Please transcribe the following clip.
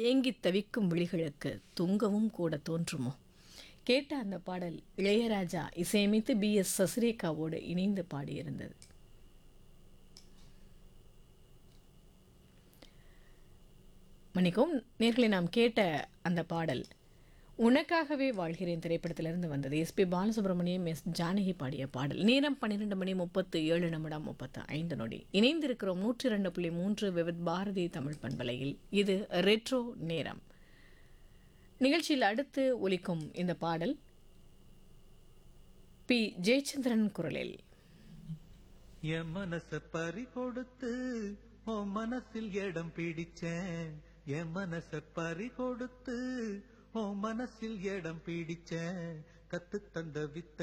ஏங்கித் தவிக்கும் விழிகளுக்கு தூங்கவும் கூட தோன்றுமோ கேட்ட அந்த பாடல் இளையராஜா இசையமைத்து பி எஸ் சசிரேகாவோடு இணைந்து பாடியிருந்தது மன்னிக்கவும் நேர்களை நாம் கேட்ட அந்த பாடல் உனக்காகவே வாழ்கிறேன் திரைப்படத்திலிருந்து வந்தது எஸ்பி பாலசுப்ரமணியம் எஸ் ஜானகி பாடிய பாடல் நேரம் பன்னிரெண்டு மணி முப்பத்து ஏழு நிமிடம் முப்பத்து ஐந்து நொடி இணைந்திருக்கிறோம் நூற்றி ரெண்டு புள்ளி மூன்று விவித் பாரதி தமிழ் பண்பலையில் இது ரெட்ரோ நேரம் நிகழ்ச்சியில் அடுத்து ஒலிக்கும் இந்த பாடல் பி ஜெயச்சந்திரன் குரலில் என் மனச பறி கொடுத்து உன் மனசில் இடம் பிடிச்சேன் என் மனச பறி கொடுத்து உன் மனசில் இடம் பிடிச்சேன் கத்து தந்த வித்த